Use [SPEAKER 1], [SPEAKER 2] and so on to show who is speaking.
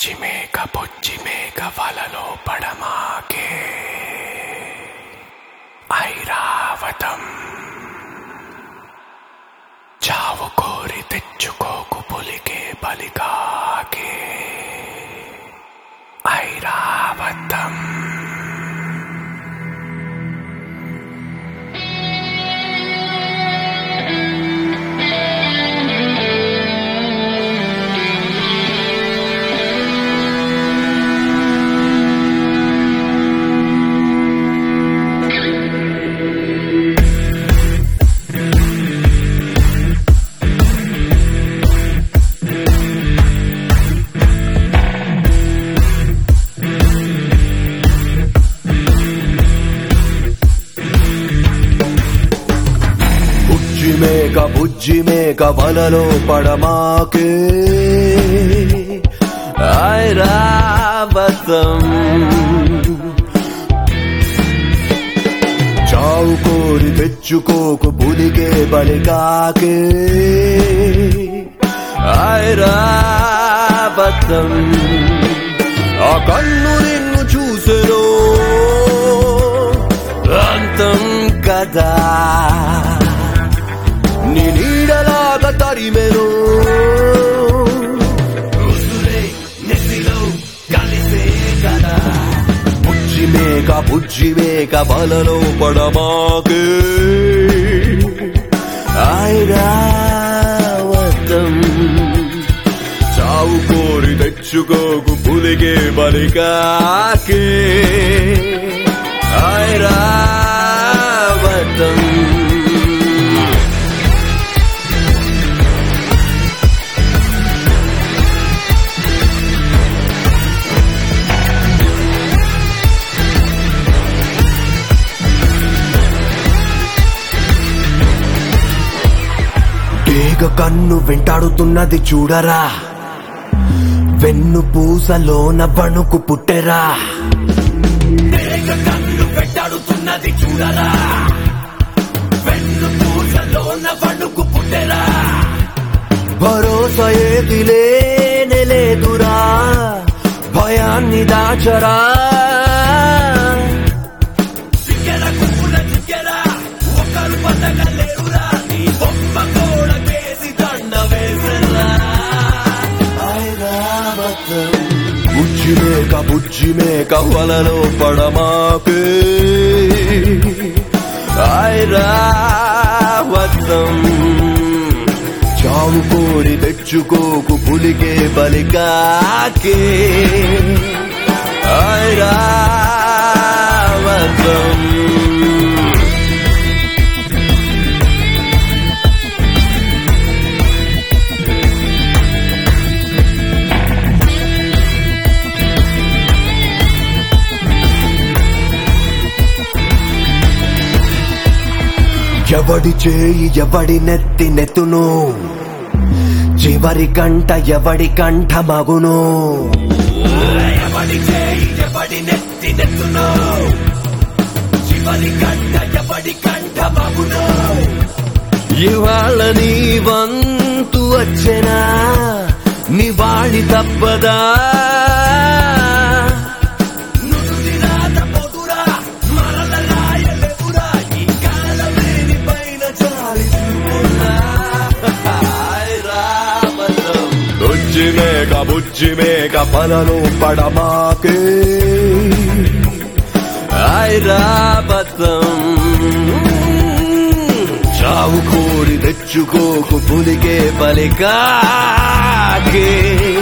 [SPEAKER 1] బుజ్జి మేక బుజ్జి మేక వలలో పడమాకే ఐరావతం చావు కోరి తెచ్చుకోకు పులికే బలికాకే ఐరావతం
[SPEAKER 2] బుజ్జి మేక బుజ్జి మేక వలలో పడమాకే ఐరావతం చావు కోరి తెచ్చుకోకు పులిగే బలికాకే ఐరావతం ఆ కన్ను నిన్ను చూసెను అంతం కదా నీ నీడలాగా తరిమెను బుజ్జి మేక బుజ్జి మేక బలలో పడమాకే ఐరావతం చావు కోరి తెచ్చుకోకు పులిగే బలికాకే ఐరావతం డేగ కన్ను వెంటాడుతున్నది చూడరా వెన్ను పూసలోన వణుకు పుట్టెరా డేగ కన్ను వెంటాడుతున్నది చూడరా వెన్ను పూసలోన వణుకు పుట్టెరా భరోసా ఏది లేనే లేదురా భయాన్ని దాచరా చిక్కెర కుప్పుల చిక్కెర ఒకరు బతకలేరురా నీ బొమ్మ కోడకేసి దండ వేసరా బుజ్జి మేక బుజ్జి మేక వలలో పడమాకే ఐరావతం చావు కోరి తెచ్చుకోకు పులికే బలికాకే ఐరావతం ఎవడి చేయి ఎవడి నెత్తి నెత్తును చివరి కంట ఎవడి కంఠ మగును ఎవడి చేయి ఎవడి నెత్తి నెత్తును చివరి కంట ఎవడి కంఠ మగును ఇవాళ నీ వంతు వచ్చెనా నివాళి తప్పదా నుదుటిరాత పొదురా, మరల రాయలెవురా, ఈ కాలమేని పైన జాలి చూపురా. ఐరావతం. బుజ్జి మేక బుజ్జి మేక పలను పడమాకే ఐరావతం చావు కోరి తెచ్చుకోకు పులికే పలికాకే